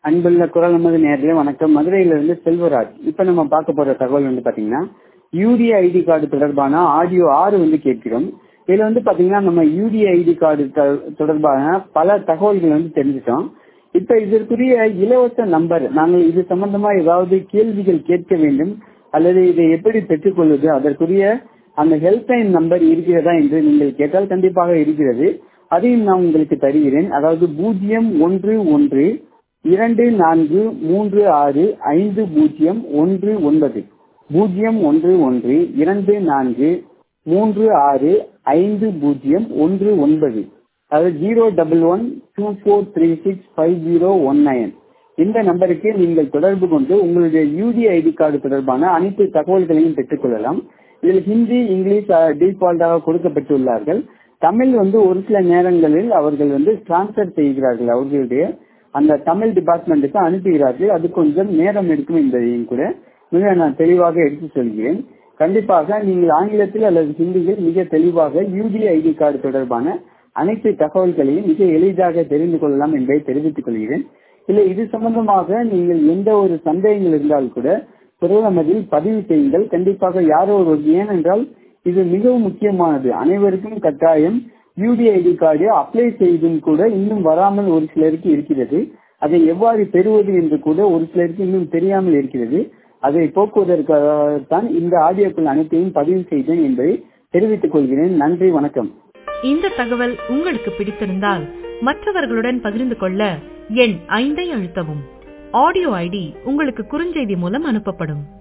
அன்புள்ள குரல் நமது நேர்களே வணக்கம் மதுரையிலிருந்து செல்வராஜ் இப்ப நம்ம பார்க்க போற தகவல் வந்து பாத்தீங்கன்னா யூடிஐ ஐடி கார்டு தொடர்பான ஆடியோ ஆறு வந்து கேட்கிறோம் இதுல வந்து பாத்தீங்கன்னா நம்ம யூடிஐ ஐடி கார்டு தொடர்பான பல தகவல்கள் வந்து தெரிஞ்சிட்டோம் இப்ப இதற்குரிய இலவச நம்பர் நாங்கள் இது சம்பந்தமா ஏதாவது கேள்விகள் கேட்க வேண்டும் அல்லது இதை எப்படி பெற்றுக்கொள்வது அதற்குரிய அந்த ஹெல்ப்லைன் நம்பர் இருக்கிறதா என்று நீங்கள் கேட்டால் கண்டிப்பாக இருக்கிறது அதையும் நான் உங்களுக்கு தருகிறேன் அதாவது பூஜ்ஜியம் ஒன்று ஒன்று இரண்டு நான்கு மூன்று ஆறு ஐந்து பூஜ்ஜியம் ஒன்று ஒன்பது பூஜ்ஜியம் ஒன்று ஒன்று இரண்டு நான்கு மூன்று ஆறு ஐந்து பூஜ்ஜியம் ஒன்று ஒன்பது அதாவது zero double one two four three six five zero one nine இந்த நம்பருக்கு நீங்கள் தொடர்பு கொண்டு உங்களுடைய யூடி ஐடி கார்டு தொடர்பான அனைத்து தகவல்களையும் பெற்றுக்கொள்ளலாம் இதில் ஹிந்தி இங்கிலீஷ் டிஃபால்ட்டாக கொடுக்கப்பட்டுள்ளார்கள் தமிழ் வந்து ஒரு சில நேரங்களில் அவர்கள் வந்து டிரான்ஸ்பர் செய்கிறார்கள் அவர்களுடைய அந்த தமிழ் டிபார்ட்மெண்ட்டுக்கு அனுப்புகிறார்கள் அது கொஞ்சம் நேரம் எடுக்கும் என்பதையும் கூட மிக நான் தெளிவாக எடுத்து சொல்கிறேன் கண்டிப்பாக நீங்கள் ஆங்கிலத்தில் அல்லது ஹிந்தியில் மிக தெளிவாக யூடி ஐடி கார்டு தொடர்பான அனைத்து தகவல்களையும் மிக எளிதாக தெரிந்து கொள்ளலாம் என்பதை தெரிவித்துக் கொள்கிறேன் இல்லை இது சம்பந்தமாக நீங்கள் எந்த ஒரு சந்தேகங்கள் இருந்தால் கூட பிரதமரில் பதிவு செய்யுங்கள் கண்டிப்பாக யாரோ ஒரு ஏனென்றால் இது மிகவும் முக்கியமானது அனைவருக்கும் கட்டாயம் யூடிஐடி கார்டு அப்ளை செய்தும் கூட இன்னும் வராமல் ஒரு சிலருக்கு இருக்கிறது அதை எவ்வாறு பெறுவது என்று கூட ஒரு சிலருக்கு இன்னும் தெரியாமல் இருக்கிறது அதை போக்குவதற்காகத்தான் இந்த ஆடியோக்கள் அனைத்தையும் பதிவு செய்தேன் என்பதை தெரிவித்துக் கொள்கிறேன் நன்றி வணக்கம் இந்த தகவல் உங்களுக்கு பிடித்திருந்தால் மற்றவர்களுடன் பகிர்ந்து கொள்ள எண் ஐந்தை அழுத்தவும் ஆடியோ ஐடி உங்களுக்கு குறுஞ்செய்தி மூலம் அனுப்பப்படும்